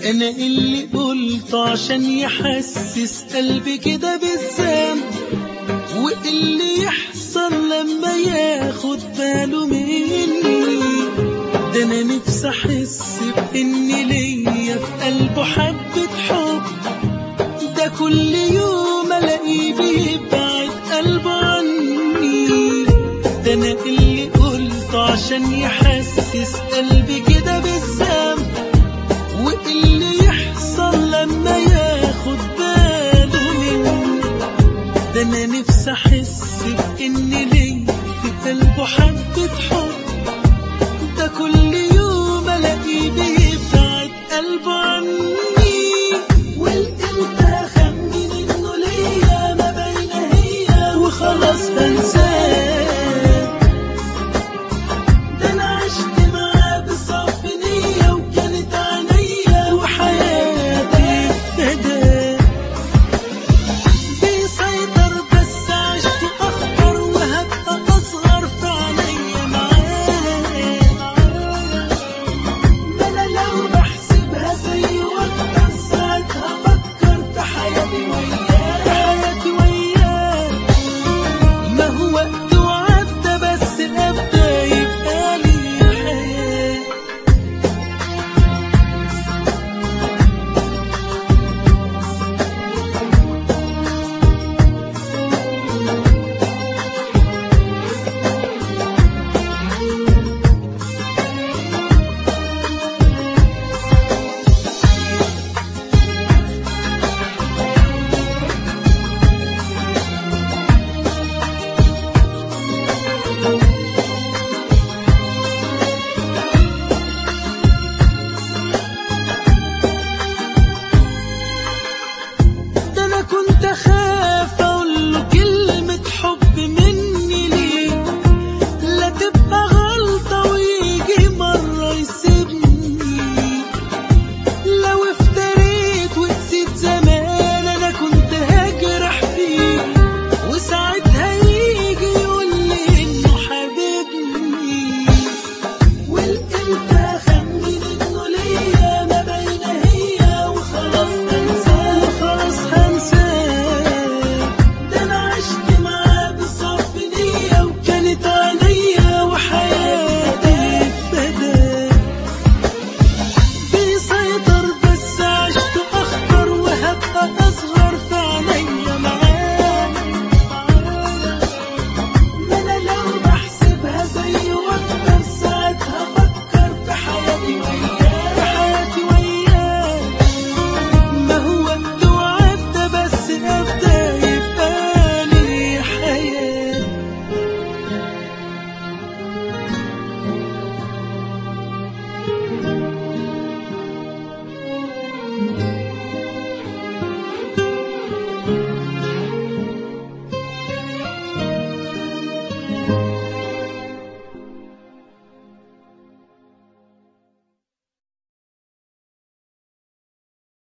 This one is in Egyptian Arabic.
انا اللي قلته عشان يحسس قلبي كده بالذنب واللي يحصل لما ياخد باله مني ده انا نفسي احس بان ليا في قلبه حبة حب ده كل يوم الاقيه بيبعد قلبه عني ده انا اللي قلته عشان يحسس قلبي كده بالذنب واللي يحصل لما ياخد باله مني ده انا نفسي احس بان ليا في قلبه حبة حب ده كل يوم الاقيه بيبعد قلبه عني والقلب اخمن انه ليا ما بين هي وخلاص بنساه ده انا عشت معاه بصف نية وكانت عينيا وحياتي ابتدى بيسيطر بس عشت اخطر وهبقى اصغر في عينيا معاه ما انا لو بحسبها زي واكتر ساعتها فكر في حياتي وياه حياتي وياه ما هو وقت وعدى بس ابدا يبقى لي حياه ده انا كنت اخاف اقول له كلمة حب مني ليه لا تبقى غلطة ويجي مرة يسيبني لو افتريت وتسيب زمان انا كنت هجرح فيه وساعتها يجي يقول لي انه حبيبني والقلب اخمن انه ليا ما بين هي وخلاص هنساه وخلاص هنساه ده انا عشت معاه بصف نية وكانت عينيا وحياتي ابتدى بيسيطر بس عشت اخطر وهبقى اصغر في عينيا معاه ما انا لو بحسبها زي واكتر ساعتها فكر في حياتي وياه في حياتي وياه ما هو وقت وعدى بس ابدا يبقى لي حياه